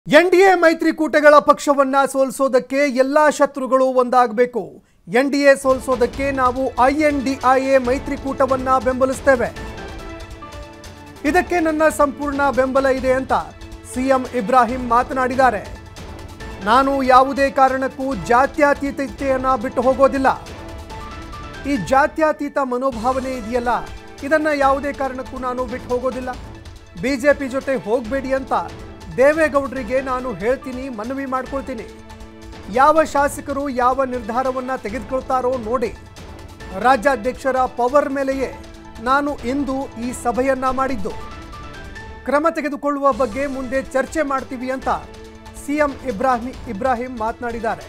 NDA ಮೈತ್ರಿಕೂಟಗಳ ಪಕ್ಷವನ್ನ ಸೋಲಿಸೋದಕ್ಕೆ ಎಲ್ಲಾ ಶತ್ರುಗಳು ಒಂದಾಗಬೇಕು ಎನ್ಡಿಎ ಸೋಲಿಸೋದಕ್ಕೆ ನಾವು ಐಎನ್ಡಿಐಎ ಮೈತ್ರಿಕೂಟವನ್ನ ಬೆಂಬಲಿಸ್ತೇವೆ ಇದಕ್ಕೆ ನನ್ನ ಸಂಪೂರ್ಣ ಬೆಂಬಲ ಇದೆ ಅಂತ ಸಿಎಂ ಇಬ್ರಾಹಿಂ ಮಾತನಾಡಿದ್ದಾರೆ ನಾನು ಯಾವುದೇ ಕಾರಣಕ್ಕೂ ಜಾತ್ಯತೀತತೆಯನ್ನ ಬಿಟ್ಟು ಹೋಗೋದಿಲ್ಲ ಈ ಜಾತ್ಯತೀತ ಮನೋಭಾವನೆ ಇದೆಯಲ್ಲ ಇದನ್ನ ಯಾವುದೇ ಕಾರಣಕ್ಕೂ ನಾನು ಬಿಟ್ಟು ಹೋಗೋದಿಲ್ಲ ಬಿಜೆಪಿ ಜೊತೆ ಹೋಗಬೇಡಿ ಅಂತ ದೇವೇಗೌಡರಿಗೆ ನಾನು ಹೇಳ್ತೀನಿ ಮನವಿ ಮಾಡ್ಕೊಳ್ತೀನಿ ಯಾವ ಶಾಸಕರು ಯಾವ ನಿರ್ಧಾರವನ್ನ ತೆಗೆದುಕೊಳ್ತಾರೋ ನೋಡಿ ರಾಜ್ಯಾಧ್ಯಕ್ಷರ ಪವರ್ ಮೇಲೆಯೇ ನಾನು ಇಂದು ಈ ಸಭೆಯನ್ನ ಮಾಡಿದ್ದು ಕ್ರಮ ತೆಗೆದುಕೊಳ್ಳುವ ಬಗ್ಗೆ ಮುಂದೆ ಚರ್ಚೆ ಮಾಡ್ತೀವಿ ಅಂತ ಸಿಎಂ ಇಬ್ರಾಹಿಂ ಇಬ್ರಾಹಿಂ ಮಾತನಾಡಿದ್ದಾರೆ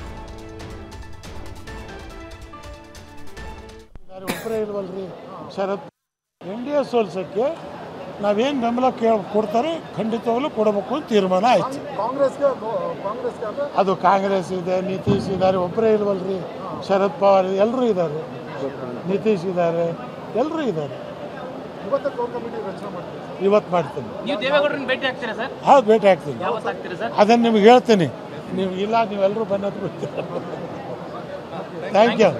ಯಾರು ಒಬ್ಬರೇ ಇಲ್ವಲ್ರಿ ಶರತ್ ಎನ್ ಡಿ ಎ ಸೋಲ್ಸೋಕ್ಕೆ ನಾವೇನು ಬೆಂಬಲ ಕೇಳ ಕೊಡ್ತಾರೆ ಖಂಡಿತವಾಗ್ಲೂ ಕೊಡಬೇಕು ಅಂತ ತೀರ್ಮಾನ ಆಯ್ತು ಕಾಂಗ್ರೆಸ್ಗೆ ಕಾಂಗ್ರೆಸ್ಗೆ ಅಂದ್ರೆ ಅದು ಕಾಂಗ್ರೆಸ್ ಇದೆ ನಿತೀಶ್ ಇದ್ದಾರೆ ಒಬ್ಬರೇ ಇಲ್ವಲ್ರಿ ಶರದ್ ಪವಾರ್ ಎಲ್ಲರೂ ಇದ್ದಾರೆ ನಿತೀಶ್ ಇದ್ದಾರೆ ಎಲ್ಲರೂ ಇದ್ದಾರೆ ಇವತ್ತೇ ಕೋರ್ ಕಮಿಟಿ ರಚನೆ ಮಾಡ್ತೀವಿ ಇವತ್ತು ಮಾಡ್ತೀನಿ ನೀವು ದೇವೇಗೌಡರನ್ನ ಭೇಟಿ ಆಗ್ತೀರಾ ಸರ್ ಹೌದು ಭೇಟಿ ಆಗ್ತೀನಿ ಯಾವತ್ತು ಆಗ್ತೀರಾ ಸರ್ ಅದನ್ನು ನಿಮ್ಗೆ ಹೇಳ್ತೀನಿ ನೀವು ಇಲ್ಲ ನೀವೆಲ್ಲರೂ ಬನ್ನೋದು ಗೊತ್ತಿಲ್ಲ ಥ್ಯಾಂಕ್ ಯು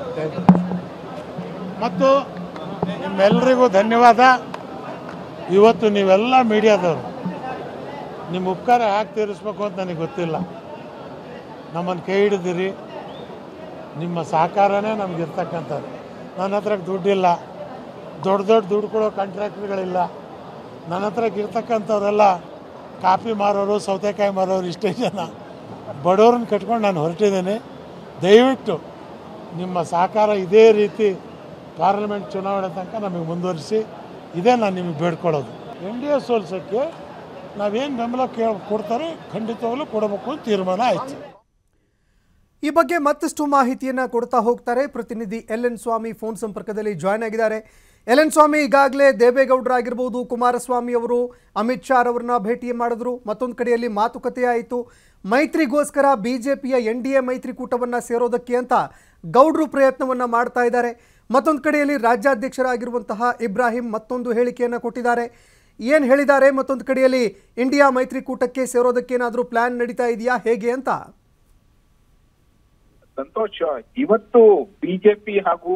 ಮತ್ತು ನಿಮ್ಮೆಲ್ಲರಿಗೂ ಧನ್ಯವಾದ ಇವತ್ತು ನೀವೆಲ್ಲ ಮೀಡಿಯಾದವರು ನಿಮ್ಮ ಉಪಕಾರ ಯಾಕೆ ತೀರಿಸ್ಬೇಕು ಅಂತ ನನಗೆ ಗೊತ್ತಿಲ್ಲ ನಮ್ಮನ್ನು ಕೈ ಹಿಡಿದಿರಿ ನಿಮ್ಮ ಸಹಕಾರನೇ ನಮ್ಗೆ ಇರ್ತಕ್ಕಂಥದ್ದು ನನ್ನ ಹತ್ರ ದುಡ್ಡಿಲ್ಲ ದೊಡ್ಡ ದೊಡ್ಡ ದುಡ್ಡು ಕೊಡೋ ಕಾಂಟ್ರಾಕ್ಟ್ಗಳಿಲ್ಲ ನನ್ನ ಹತ್ರ ಇರ್ತಕ್ಕಂಥವ್ರೆಲ್ಲ ಕಾಫಿ ಮಾರೋರು ಸೌತೆಕಾಯಿ ಮಾರೋರು ಇಷ್ಟೇ ಜನ ಬಡವ್ರನ್ನ ಕಟ್ಕೊಂಡು ನಾನು ಹೊರಟಿದ್ದೇನೆ ದಯವಿಟ್ಟು ನಿಮ್ಮ ಸಹಕಾರ ಇದೇ ರೀತಿ ಪಾರ್ಲಿಮೆಂಟ್ ಚುನಾವಣೆ ತನಕ ನಮಗೆ ಮುಂದುವರಿಸಿ ಇದೇ ನಾನು ನಿಮಗೆ ಬೇಡ್ಕೊಳ್ಳೋದು ಎನ್ ಡಿ ಎ ಸೋಲ್ಸೋಕ್ಕೆ ನಾವೇನು ಬೆಂಬಲ ಕೇಳ ಕೊಡ್ತಾರೆ ಖಂಡಿತವಾಗ್ಲೂ ಕೊಡಬೇಕು ಅಂತ ತೀರ್ಮಾನ ಆಯ್ತು ಈ ಬಗ್ಗೆ ಮತ್ತಷ್ಟು ಮಾಹಿತಿಯನ್ನ ಕೊಡ್ತಾ ಹೋಗ್ತಾರೆ ಪ್ರತಿನಿಧಿ ಎಲ್ ಎನ್ ಸ್ವಾಮಿ ಫೋನ್ ಸಂಪರ್ಕದಲ್ಲಿ ಜಾಯ್ನ್ ಆಗಿದ್ದಾರೆ ಎಲ್ ಎನ್ ಸ್ವಾಮಿ ಈಗಾಗಲೇ ದೇವೇಗೌಡರಾಗಿರ್ಬೋದು ಕುಮಾರಸ್ವಾಮಿ ಅವರು ಅಮಿತ್ ಶಾ ಅವರನ್ನ ಭೇಟಿ ಮಾಡಿದ್ರು ಮತ್ತೊಂದು ಕಡೆಯಲ್ಲಿ ಮಾತುಕತೆ ಆಯಿತು ಮೈತ್ರಿಗೋಸ್ಕರ ಬಿಜೆಪಿಯ ಎನ್ ಡಿ ಎ ಮೈತ್ರಿಕೂಟವನ್ನ ಸೇರೋದಕ್ಕೆ ಅಂತ ಗೌಡ್ರು ಪ್ರಯತ್ನವನ್ನ ಮಾಡ್ತಾ ಇದ್ದಾರೆ ಮತ್ತೊಂದು ಕಡೆಯಲ್ಲಿ ರಾಜ್ಯಾಧ್ಯಕ್ಷರಾಗಿರುವಂತಹ ಇಬ್ರಾಹಿಂ ಮತ್ತೊಂದು ಹೇಳಿಕೆಯನ್ನು ಕೊಟ್ಟಿದ್ದಾರೆ ಏನು ಹೇಳಿದ್ದಾರೆ ಮತ್ತೊಂದು ಕಡೆಯಲ್ಲಿ ಇಂಡಿಯಾ ಮೈತ್ರಿಕೂಟಕ್ಕೆ ಸೇರೋದಕ್ಕೇನಾದರೂ ಪ್ಲಾನ್ ನಡೀತಾ ಇದೆಯಾ ಹೇಗೆ ಅಂತ ಸಂತೋಷ್ ಇವತ್ತು ಬಿಜೆಪಿ ಹಾಗೂ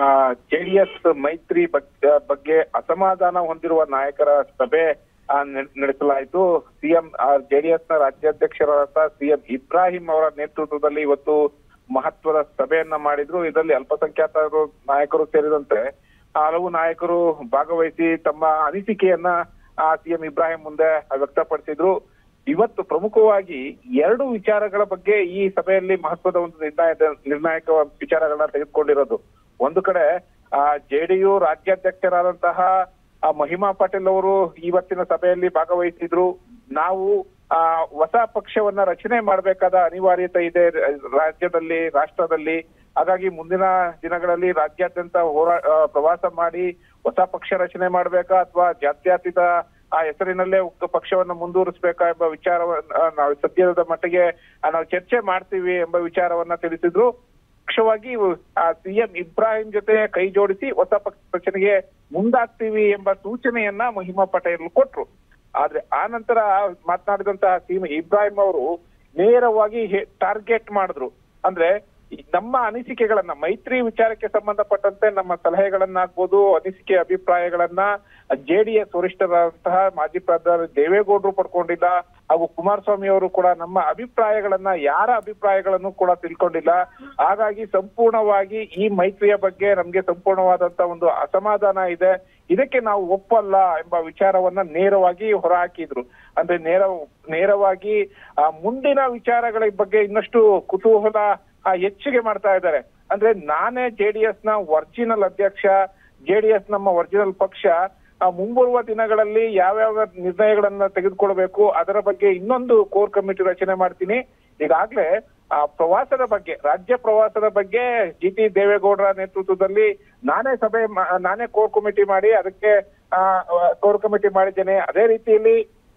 ಜೆಡಿಎಸ್ ಮೈತ್ರಿ ಬಗ್- ಬಗ್ಗೆ ಅಸಮಾಧಾನ ಹೊಂದಿರುವ ನಾಯಕರ ಸಭೆ ಆ, ನಡೆ- ನಡೆಸಲಾಯಿತು ಸಿಎಂ ಜೆಡಿಎಸ್ ನ ರಾಜ್ಯಾಧ್ಯಕ್ಷರಾದ ಸಿಎಂ ಇಬ್ರಾಹಿಂ ಅವರ ನೇತೃತ್ವದಲ್ಲಿ ಇವತ್ತು ಮಹತ್ವದ ಸಭೆಯನ್ನ ಮಾಡಿದ್ರು ಇದರಲ್ಲಿ ಅಲ್ಪಸಂಖ್ಯಾತರು ನಾಯಕರು ಸೇರಿದಂತೆ ಹಲವು ನಾಯಕರು ಭಾಗವಹಿಸಿ ತಮ್ಮ ಅನಿಸಿಕೆಯನ್ನ ಸಿಎಂ ಇಬ್ರಾಹಿಂ ಮುಂದೆ ವ್ಯಕ್ತಪಡಿಸಿದ್ರು ಇವತ್ತು ಪ್ರಮುಖವಾಗಿ ಎರಡು ವಿಚಾರಗಳ ಬಗ್ಗೆ ಈ ಸಭೆಯಲ್ಲಿ ಮಹತ್ವದ ಒಂದು ನಿರ್ಣಯದ ನಿರ್ಣಾಯಕ ವಿಚಾರಗಳನ್ನ ತೆಗೆದುಕೊಂಡಿರೋದು ಒಂದು ಕಡೆ ಆ ಜೆಡಿಯು ರಾಜ್ಯಾಧ್ಯಕ್ಷರಾದಂತಹ ಆ ಮಹಿಮಾ ಪಾಟೀಲ್ ಅವರು ಇವತ್ತಿನ ಸಭೆಯಲ್ಲಿ ಭಾಗವಹಿಸಿದ್ರು ನಾವು ಆ ಹೊಸ ಪಕ್ಷವನ್ನ ರಚನೆ ಮಾಡಬೇಕಾದ ಅನಿವಾರ್ಯತೆ ಇದೆ ರಾಜ್ಯದಲ್ಲಿ ರಾಷ್ಟ್ರದಲ್ಲಿ ಹಾಗಾಗಿ ಮುಂದಿನ ದಿನಗಳಲ್ಲಿ ರಾಜ್ಯಾದ್ಯಂತ ಹೋರಾ ಆ, ಪ್ರವಾಸ ಮಾಡಿ ಹೊಸ ಪಕ್ಷ ರಚನೆ ಮಾಡ್ಬೇಕಾ ಅಥವಾ ಜಾತ್ಯತೀತ ಆ ಹೆಸರಿನಲ್ಲೇ ಉಕ್ತ ಪಕ್ಷವನ್ನ ಮುಂದುವರಿಸಬೇಕಾ ಎಂಬ ವಿಚಾರವನ್ನ ಆ, ನಾವು ಸದ್ಯದ ಮಟ್ಟಿಗೆ ಆ, ನಾವು ಚರ್ಚೆ ಮಾಡ್ತೀವಿ ಎಂಬ ವಿಚಾರವನ್ನ ತಿಳಿಸಿದ್ರು ಪಕ್ಷವಾಗಿ ಸಿಎಂ ಇಬ್ರಾಹಿಂ ಜೊತೆ ಕೈ ಜೋಡಿಸಿ ಹೊಸ ಪಕ್ಷ ರಚನೆಗೆ ಮುಂದಾಗ್ತೀವಿ ಎಂಬ ಸೂಚನೆಯನ್ನ ಮಹಿಮಾ ಪಟೇಲ್ ಕೊಟ್ರು ಆದ್ರೆ ಆ ನಂತರ ಮಾತನಾಡಿದಂತಹ ಸಿಎಂ ಇಬ್ರಾಹಿಂ ಅವರು ನೇರವಾಗಿ ಟಾರ್ಗೆಟ್ ಮಾಡಿದ್ರು ಅಂದ್ರೆ ಈ ನಮ್ಮ ಅನಿಸಿಕೆಗಳನ್ನ ಮೈತ್ರಿ ವಿಚಾರಕ್ಕೆ ಸಂಬಂಧಪಟ್ಟಂತೆ ನಮ್ಮ ಸಲಹೆಗಳನ್ನ ಆಗ್ಬೋದು ಅನಿಸಿಕೆ ಅಭಿಪ್ರಾಯಗಳನ್ನ ಜೆಡಿಎಸ್ ವರಿಷ್ಠರಾದಂತಹ ಮಾಜಿ ಪ್ರಧಾನಿ ದೇವೇಗೌಡರು ಪಡ್ಕೊಂಡಿಲ್ಲ ಹಾಗೂ ಕುಮಾರಸ್ವಾಮಿ ಅವರು ಕೂಡ ನಮ್ಮ ಅಭಿಪ್ರಾಯಗಳನ್ನ ಯಾರ ಅಭಿಪ್ರಾಯಗಳನ್ನು ಕೂಡ ತಿಳ್ಕೊಂಡಿಲ್ಲ ಹಾಗಾಗಿ ಸಂಪೂರ್ಣವಾಗಿ ಈ ಮೈತ್ರಿಯ ಬಗ್ಗೆ ನಮ್ಗೆ ಸಂಪೂರ್ಣವಾದಂತ ಒಂದು ಅಸಮಾಧಾನ ಇದೆ ಇದಕ್ಕೆ ನಾವು ಒಪ್ಪಲ್ಲ ಎಂಬ ವಿಚಾರವನ್ನ ನೇರವಾಗಿ ಹೊರಹಾಕಿದ್ರು ಅಂದ್ರೆ ನೇರ ನೇರವಾಗಿ ಆ ಮುಂದಿನ ವಿಚಾರಗಳ ಬಗ್ಗೆ ಇನ್ನಷ್ಟು ಕುತೂಹಲ ಆ, ಹೆಚ್ಚಿಗೆ ಮಾಡ್ತಾ ಇದ್ದಾರೆ ಅಂದ್ರೆ ನಾನೇ ಜೆಡಿಎಸ್ ನ ಒರಿಜಿನಲ್ ಅಧ್ಯಕ್ಷ ಜೆಡಿಎಸ್ ನಮ್ಮ ಒರಿಜಿನಲ್ ಪಕ್ಷ ಆ, ಮುಂಬರುವ ದಿನಗಳಲ್ಲಿ ಯಾವ್ಯಾವ ನಿರ್ಣಯಗಳನ್ನ ತೆಗೆದುಕೊಳ್ಬೇಕು ಅದರ ಬಗ್ಗೆ ಇನ್ನೊಂದು ಕೋರ್ ಕಮಿಟಿ ರಚನೆ ಮಾಡ್ತೀನಿ ಈಗಾಗ್ಲೇ ಆ ಪ್ರವಾಸದ ಬಗ್ಗೆ ರಾಜ್ಯ ಪ್ರವಾಸದ ಬಗ್ಗೆ ಜಿ ಟಿ ದೇವೇಗೌಡರ ನೇತೃತ್ವದಲ್ಲಿ ನಾನೇ ಸಭೆ ಮಾ- ನಾನೇ ಕೋರ್ ಕಮಿಟಿ ಮಾಡಿ ಅದಕ್ಕೆ ಆ ಕೋರ್ ಕಮಿಟಿ ಮಾಡಿದ್ದೇನೆ ಅದೇ ರೀತಿಯಲ್ಲಿ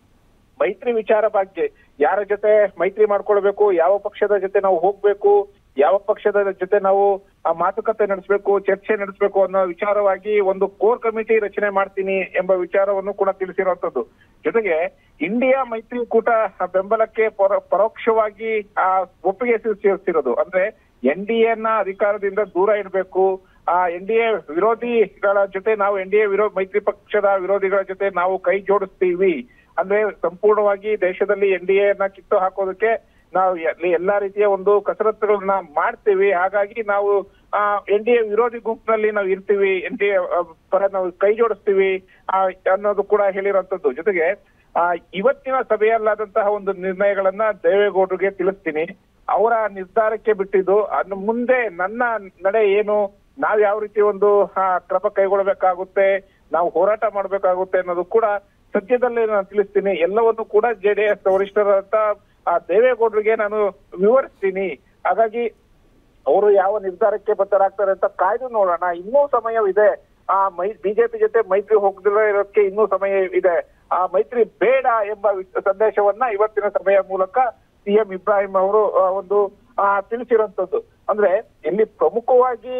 ಮೈತ್ರಿ ವಿಚಾರ ಬಗ್ಗೆ ಯಾರ ಜೊತೆ ಮೈತ್ರಿ ಮಾಡ್ಕೊಳ್ಬೇಕು ಯಾವ ಪಕ್ಷದ ಜೊತೆ ನಾವು ಹೋಗ್ಬೇಕು ಯಾವ ಪಕ್ಷದ ಜೊತೆ ನಾವು ಆ ಮಾತುಕತೆ ನಡೆಸಬೇಕು ಚರ್ಚೆ ನಡೆಸಬೇಕು ಅನ್ನೋ ವಿಚಾರವಾಗಿ ಒಂದು ಕೋರ್ ಕಮಿಟಿ ರಚನೆ ಮಾಡ್ತೀನಿ ಎಂಬ ವಿಚಾರವನ್ನು ಕೂಡ ತಿಳಿಸಿರುವಂತದ್ದು ಜೊತೆಗೆ ಇಂಡಿಯಾ ಮೈತ್ರಿಕೂಟ ಬೆಂಬಲಕ್ಕೆ ಪರ- ಪರೋಕ್ಷವಾಗಿ ಆ ಒಪ್ಪಿಗೆ ಸೇರಿಸಿರೋದು ಅಂದ್ರೆ ಎನ್ ಡಿ ಎನ ಅಧಿಕಾರದಿಂದ ದೂರ ಇಡಬೇಕು ಆ ಎನ್ ಡಿ ಎ ವಿರೋಧಿಗಳ ಜೊತೆ ನಾವು ಎನ್ ಡಿ ಎ ವಿರೋ ಮೈತ್ರಿ ಪಕ್ಷದ ವಿರೋಧಿಗಳ ಜೊತೆ ನಾವು ಕೈ ಜೋಡಿಸ್ತೀವಿ ಅಂದ್ರೆ ಸಂಪೂರ್ಣವಾಗಿ ದೇಶದಲ್ಲಿ ಎನ್ ಡಿ ಎನ ಕಿತ್ತು ಹಾಕೋದಕ್ಕೆ ನಾವು ಎ- ಎಲ್ಲಾ ರೀತಿಯ ಒಂದು ಕಸರತ್ತುಗಳನ್ನ ಮಾಡ್ತೀವಿ ಹಾಗಾಗಿ ನಾವು ಆ ಎನ್ ಡಿ ಎ ವಿರೋಧಿ ಗುಂಪಿನಲ್ಲಿ ನಾವು ಇರ್ತೀವಿ ಎನ್ ಡಿ ಎ ಪರ ನಾವು ಕೈ ಜೋಡಿಸ್ತೀವಿ ಆ, ಅನ್ನೋದು ಕೂಡ ಹೇಳಿರುವಂತದ್ದು ಜೊತೆಗೆ ಆ ಇವತ್ತಿನ ಸಭೆಯಲ್ಲಾದಂತಹ ಒಂದು ನಿರ್ಣಯಗಳನ್ನ ದೇವೇಗೌಡರಿಗೆ ತಿಳಿಸ್ತೀನಿ ಅವರ ನಿರ್ಧಾರಕ್ಕೆ ಬಿಟ್ಟಿದ್ದು ಅನ್ನು ಮುಂದೆ ನನ್ನ ನಡೆ ಏನು ನಾವ್ ಯಾವ ರೀತಿ ಒಂದು ಆ, ಕ್ರಮ ಕೈಗೊಳ್ಳಬೇಕಾಗುತ್ತೆ ನಾವು ಹೋರಾಟ ಮಾಡಬೇಕಾಗುತ್ತೆ ಅನ್ನೋದು ಕೂಡ ಸದ್ಯದಲ್ಲೇ ನಾನು ತಿಳಿಸ್ತೀನಿ ಎಲ್ಲವನ್ನು ಕೂಡ ಜೆಡಿಎಸ್ ವರಿಷ್ಠರಂತ ಆ ದೇವೇಗೌಡರಿಗೆ ನಾನು ವಿವರಿಸ್ತೀನಿ ಹಾಗಾಗಿ ಅವರು ಯಾವ ನಿರ್ಧಾರಕ್ಕೆ ಬದ್ಧರಾಗ್ತಾರೆ ಅಂತ ಕಾಯ್ದು ನೋಡೋಣ ಇನ್ನೂ ಸಮಯವಿದೆ ಆ ಮೈ ಬಿಜೆಪಿ ಜೊತೆ ಮೈತ್ರಿ ಹೋಗದಿರೋ ಇರೋದಕ್ಕೆ ಇನ್ನೂ ಸಮಯ ಇದೆ ಆ ಮೈತ್ರಿ ಬೇಡ ಎಂಬ ವಿ- ಸಂದೇಶವನ್ನ ಇವತ್ತಿನ ಸಭೆಯ ಮೂಲಕ ಸಿಎಂ ಇಬ್ರಾಹಿಂ ಅವರು ಆ, ಒಂದು ಆ, ತಿಳಿಸಿರುವಂತದ್ದು ಅಂದ್ರೆ ಇಲ್ಲಿ ಪ್ರಮುಖವಾಗಿ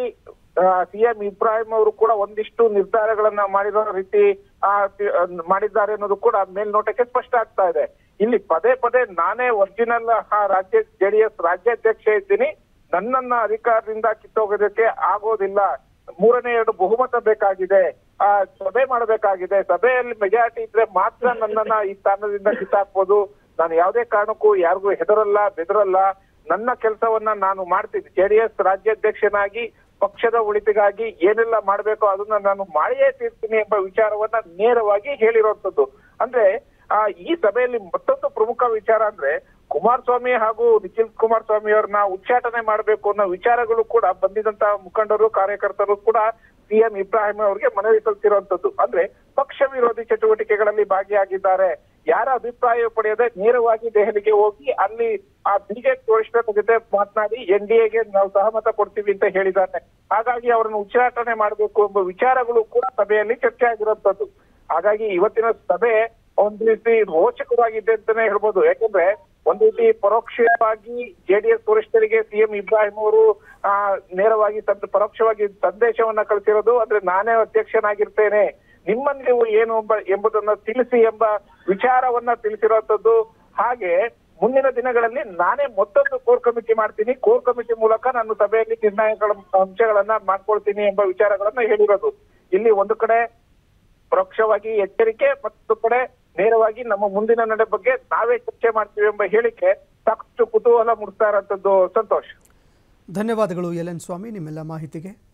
ಸಿಎಂ ಇಬ್ರಾಹಿಂ ಅವರು ಕೂಡ ಒಂದಿಷ್ಟು ನಿರ್ಧಾರಗಳನ್ನ ಮಾಡಿರೋ ರೀತಿ ಆ, ತಿ- ಆ, ಮಾಡಿದ್ದಾರೆ ಅನ್ನೋದು ಕೂಡ ಮೇಲ್ನೋಟಕ್ಕೆ ಸ್ಪಷ್ಟ ಆಗ್ತಾ ಇದೆ ಇಲ್ಲಿ ಪದೇ ಪದೇ ನಾನೇ ಒರಿಜಿನಲ್ ರಾಜ್ಯ ಜೆಡಿಎಸ್ ರಾಜ್ಯಾಧ್ಯಕ್ಷ ಇದ್ದೀನಿ ನನ್ನನ್ನ ಅಧಿಕಾರದಿಂದ ಕಿತ್ತೋಗೋದಕ್ಕೆ ಆಗೋದಿಲ್ಲ ಮೂರನೇ ಎರಡು ಬಹುಮತ ಬೇಕಾಗಿದೆ ಆ ಸಭೆ ಮಾಡಬೇಕಾಗಿದೆ ಸಭೆಯಲ್ಲಿ ಮೆಜಾರಿಟಿ ಇದ್ರೆ ಮಾತ್ರ ನನ್ನನ್ನ ಈ ಸ್ಥಾನದಿಂದ ಕಿತ್ತಾಕ್ಬೋದು ನಾನು ಯಾವುದೇ ಕಾರಣಕ್ಕೂ ಯಾರಿಗೂ ಹೆದರಲ್ಲ ಬೆದರಲ್ಲ ನನ್ನ ಕೆಲಸವನ್ನ ನಾನು ಮಾಡ್ತೀನಿ ಜೆಡಿಎಸ್ ರಾಜ್ಯಾಧ್ಯಕ್ಷನಾಗಿ ಪಕ್ಷದ ಉಳಿತಿಗಾಗಿ ಏನೆಲ್ಲ ಮಾಡ್ಬೇಕೋ ಅದನ್ನ ನಾನು ಮಾಡಿಯೇ ತೀರ್ತೀನಿ ಎಂಬ ವಿಚಾರವನ್ನ ನೇರವಾಗಿ ಹೇಳಿರುವಂತದ್ದು ಅಂದ್ರೆ ಆ ಈ ಸಭೆಯಲ್ಲಿ ಮತ್ತೊಂದು ಪ್ರಮುಖ ವಿಚಾರ ಅಂದ್ರೆ ಕುಮಾರಸ್ವಾಮಿ ಹಾಗೂ ನಿಖಿಲ್ ಕುಮಾರಸ್ವಾಮಿ ಅವ್ರನ್ನ ಉಚ್ಚಾಟನೆ ಮಾಡಬೇಕು ಅನ್ನೋ ವಿಚಾರಗಳು ಕೂಡ ಬಂದಿದಂತ ಮುಖಂಡರು ಕಾರ್ಯಕರ್ತರು ಕೂಡ ಸಿಎಂ ಇಬ್ರಾಹಿಂ ಅವರಿಗೆ ಮನವಿ ಸಲ್ಲಿಸಿರುವಂತದ್ದು ಅಂದ್ರೆ ಪಕ್ಷ ವಿರೋಧಿ ಚಟುವಟಿಕೆಗಳಲ್ಲಿ ಭಾಗಿಯಾಗಿದ್ದಾರೆ ಯಾರ ಅಭಿಪ್ರಾಯ ಪಡೆಯದೆ ನೇರವಾಗಿ ದೆಹಲಿಗೆ ಹೋಗಿ ಅಲ್ಲಿ ಆ ಬಿಜೆಪಿ ವರಿಷ್ಠರ ಜೊತೆ ಮಾತನಾಡಿ ಎನ್ ಡಿ ಎಗೆ ನಾವು ಸಹಮತ ಕೊಡ್ತೀವಿ ಅಂತ ಹೇಳಿದ್ದಾರೆ ಹಾಗಾಗಿ ಅವರನ್ನು ಉಚ್ಚಾಟನೆ ಮಾಡಬೇಕು ಎಂಬ ವಿಚಾರಗಳು ಕೂಡ ಸಭೆಯಲ್ಲಿ ಚರ್ಚೆ ಆಗಿರುವಂತದ್ದು ಹಾಗಾಗಿ ಇವತ್ತಿನ ಸಭೆ ಒಂದ್ ರೀತಿ ರೋಚಕವಾಗಿದೆ ಅಂತಾನೆ ಹೇಳ್ಬೋದು ಯಾಕಂದ್ರೆ ಒಂದ್ ರೀತಿ ಪರೋಕ್ಷವಾಗಿ ಜೆಡಿಎಸ್ ವರಿಷ್ಠರಿಗೆ ಸಿಎಂ ಇಬ್ರಾಹಿಂ ಅವರು ಆ ನೇರವಾಗಿ ಸಂದ- ಪರೋಕ್ಷವಾಗಿ ಸಂದೇಶವನ್ನ ಕಳಿಸಿರೋದು ಅಂದ್ರೆ ನಾನೇ ಅಧ್ಯಕ್ಷನಾಗಿರ್ತೇನೆ ನಿಮ್ಮ ನೀವು ಏನು ಎಂಬ ಎಂಬುದನ್ನ ತಿಳಿಸಿ ಎಂಬ ವಿಚಾರವನ್ನ ತಿಳಿಸಿರುವಂತದ್ದು ಹಾಗೆ ಮುಂದಿನ ದಿನಗಳಲ್ಲಿ ನಾನೇ ಮತ್ತೊಂದು ಕೋರ್ ಕಮಿಟಿ ಮಾಡ್ತೀನಿ ಕೋರ್ ಕಮಿಟಿ ಮೂಲಕ ನಾನು ಸಭೆಯಲ್ಲಿ ನಿರ್ಣಯಗಳ ಅಂಶಗಳನ್ನ ಮಾಡ್ಕೊಳ್ತೀನಿ ಎಂಬ ವಿಚಾರಗಳನ್ನ ಹೇಳಿರೋದು ಇಲ್ಲಿ ಒಂದು ಕಡೆ ಪರೋಕ್ಷವಾಗಿ ಎಚ್ಚರಿಕೆ ಮತ್ತು ಕಡೆ ನೇರವಾಗಿ ನಮ್ಮ ಮುಂದಿನ ನಡೆ ಬಗ್ಗೆ ನಾವೇ ಚರ್ಚೆ ಮಾಡ್ತೀವಿ ಎಂಬ ಹೇಳಿಕೆ ಸಾಕಷ್ಟು ಕುತೂಹಲ ಮೂಡಿಸ್ತಾ ಇರೋಂಥದ್ದು ಸಂತೋಷ್ ಧನ್ಯವಾದಗಳು ಎಲ್ ಎನ್ ಸ್ವಾಮಿ ನಿಮ್ಮೆಲ್ಲ ಮಾಹಿತಿಗೆ